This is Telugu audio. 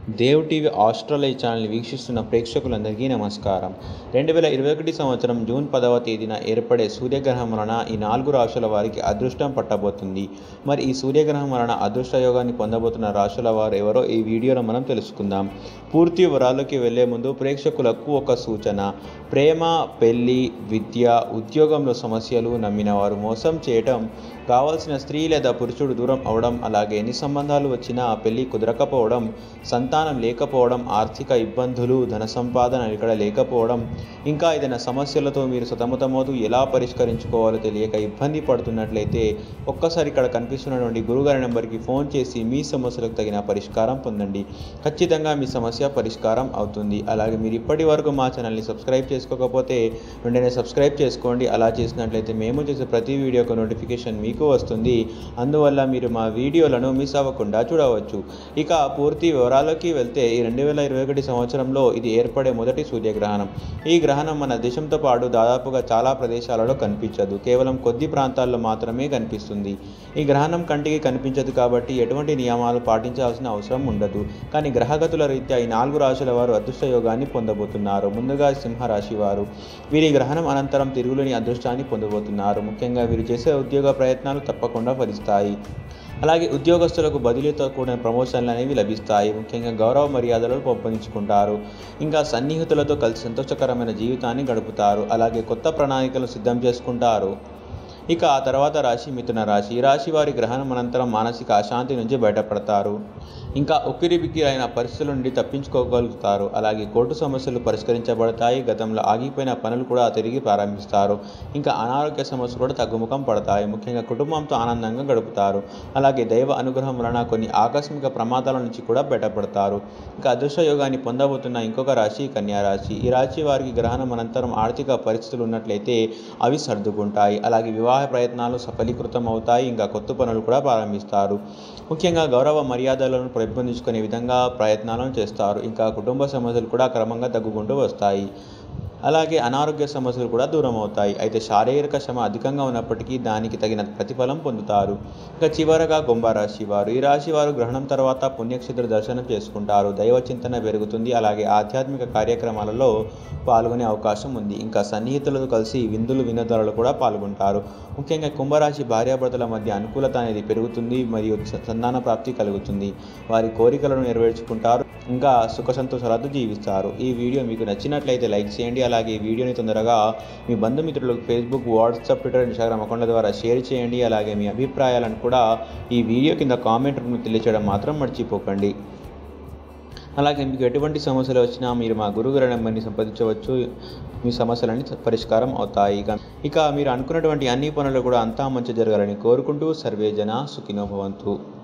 దేవ్ టీవీ ఆస్ట్రేలియా ఛానల్ వీక్షిస్తున్న ప్రేక్షకులందరికీ నమస్కారం రెండు వేల ఇరవై ఒకటి సంవత్సరం జూన్ పదవ తేదీన ఏర్పడే సూర్యగ్రహం వలన ఈ నాలుగు రాశుల వారికి అదృష్టం పట్టబోతుంది మరి ఈ సూర్యగ్రహం వలన అదృష్ట యోగాన్ని పొందబోతున్న రాశుల వారు ఎవరో ఈ వీడియోలో మనం తెలుసుకుందాం పూర్తి వివరాల్లోకి వెళ్లే ముందు ప్రేక్షకులకు ఒక సూచన ప్రేమ పెళ్లి విద్య ఉద్యోగంలో సమస్యలు నమ్మిన వారు మోసం చేయటం కావాల్సిన స్త్రీ లేదా పురుషుడు దూరం అవడం అలాగే ఎన్ని సంబంధాలు వచ్చినా పెళ్లి కుదరకపోవడం సంతానం లేకపోవడం ఆర్థిక ఇబ్బందులు ధన సంపాదన ఇక్కడ లేకపోవడం ఇంకా ఏదైనా సమస్యలతో మీరు సతమతమవుతూ ఎలా పరిష్కరించుకోవాలో తెలియక ఇబ్బంది పడుతున్నట్లయితే ఒక్కసారి ఇక్కడ కనిపిస్తున్నటువంటి గురుగారి నెంబర్కి ఫోన్ చేసి మీ సమస్యలకు తగిన పరిష్కారం పొందండి ఖచ్చితంగా మీ సమస్య పరిష్కారం అవుతుంది అలాగే మీరు ఇప్పటి వరకు మా ఛానల్ని సబ్స్క్రైబ్ చేసుకోకపోతే వెంటనే సబ్స్క్రైబ్ చేసుకోండి అలా చేసినట్లయితే మేము చేసే ప్రతి వీడియోకు నోటిఫికేషన్ మీకు వస్తుంది అందువల్ల మీరు మా వీడియోలను మిస్ అవ్వకుండా చూడవచ్చు ఇక పూర్తి వివరాల్లోకి వెళ్తే ఈ రెండు వేల ఇరవై ఒకటి సంవత్సరంలో ఇది ఏర్పడే మొదటి సూర్యగ్రహణం ఈ గ్రహణం మన దేశంతో పాటు దాదాపుగా చాలా ప్రదేశాలలో కనిపించదు కేవలం కొద్ది ప్రాంతాల్లో మాత్రమే కనిపిస్తుంది ఈ గ్రహణం కంటికి కనిపించదు కాబట్టి ఎటువంటి నియమాలు పాటించాల్సిన అవసరం ఉండదు కానీ గ్రహగతుల రీత్యా ఈ నాలుగు రాశుల వారు అదృష్ట యోగాన్ని పొందబోతున్నారు ముందుగా సింహరాశి వారు వీరి గ్రహణం అనంతరం తిరుగులేని అదృష్టాన్ని పొందబోతున్నారు ముఖ్యంగా వీరు చేసే ఉద్యోగ ప్రయత్నాలు తప్పకుండా ఫలిస్తాయి అలాగే ఉద్యోగస్తులకు బదిలీతో కూడిన ప్రమోషన్లు అనేవి లభిస్తాయి ముఖ్యంగా గౌరవ మర్యాదలను పెంపొందించుకుంటారు ఇంకా సన్నిహితులతో కలిసి సంతోషకరమైన జీవితాన్ని గడుపుతారు అలాగే కొత్త ప్రణాళికలు సిద్ధం చేసుకుంటారు ఇక ఆ తర్వాత రాశి మిథున రాశి ఈ రాశి వారి గ్రహణం అనంతరం మానసిక అశాంతి నుంచి బయటపడతారు ఇంకా ఉక్కిరి బిక్కిరి అయిన పరిస్థితుల నుండి తప్పించుకోగలుగుతారు అలాగే కోర్టు సమస్యలు పరిష్కరించబడతాయి గతంలో ఆగిపోయిన పనులు కూడా తిరిగి ప్రారంభిస్తారు ఇంకా అనారోగ్య సమస్యలు కూడా తగ్గుముఖం పడతాయి ముఖ్యంగా కుటుంబంతో ఆనందంగా గడుపుతారు అలాగే దైవ అనుగ్రహం వలన కొన్ని ఆకస్మిక ప్రమాదాల నుంచి కూడా బయటపడతారు ఇంకా అదృష్ట యోగాన్ని పొందబోతున్న ఇంకొక రాశి కన్యా రాశి ఈ రాశి వారికి గ్రహణం అనంతరం ఆర్థిక పరిస్థితులు ఉన్నట్లయితే అవి సర్దుకుంటాయి అలాగే వివాహ ప్రయత్నాలు సఫలీకృతం అవుతాయి ఇంకా కొత్త పనులు కూడా ప్రారంభిస్తారు ముఖ్యంగా గౌరవ మర్యాదలను పెంపొందించుకునే విధంగా ప్రయత్నాలను చేస్తారు ఇంకా కుటుంబ సమస్యలు కూడా క్రమంగా తగ్గుకుంటూ వస్తాయి అలాగే అనారోగ్య సమస్యలు కూడా దూరం అవుతాయి అయితే శారీరక శ్రమ అధికంగా ఉన్నప్పటికీ దానికి తగిన ప్రతిఫలం పొందుతారు ఇక చివరగా కుంభరాశి వారు ఈ రాశి వారు గ్రహణం తర్వాత పుణ్యక్షేత్ర దర్శనం చేసుకుంటారు దైవ చింతన పెరుగుతుంది అలాగే ఆధ్యాత్మిక కార్యక్రమాలలో పాల్గొనే అవకాశం ఉంది ఇంకా సన్నిహితులతో కలిసి విందులు వినోదాలలో కూడా పాల్గొంటారు ముఖ్యంగా కుంభరాశి భార్యాభర్తల మధ్య అనుకూలత అనేది పెరుగుతుంది మరియు సంతాన ప్రాప్తి కలుగుతుంది వారి కోరికలను నెరవేర్చుకుంటారు ఇంకా సుఖ సంతోషాలతో జీవిస్తారు ఈ వీడియో మీకు నచ్చినట్లయితే లైక్ చేయండి అలాగే ఈ వీడియోని తొందరగా మీ బంధుమిత్రులకు ఫేస్బుక్ వాట్సాప్ ట్విట్టర్ ఇన్స్టాగ్రామ్ అకౌంట్ల ద్వారా షేర్ చేయండి అలాగే మీ అభిప్రాయాలను కూడా ఈ వీడియో కింద కామెంట్ రూపంలో తెలియచేయడం మాత్రం మర్చిపోకండి అలాగే మీకు ఎటువంటి సమస్యలు వచ్చినా మీరు మా గురుగారి నెంబర్ని సంప్రదించవచ్చు మీ సమస్యలన్నీ పరిష్కారం అవుతాయి ఇక ఇక మీరు అనుకున్నటువంటి అన్ని పనులు కూడా అంతా మంచి జరగాలని కోరుకుంటూ సర్వే జన సుఖినోభవంతు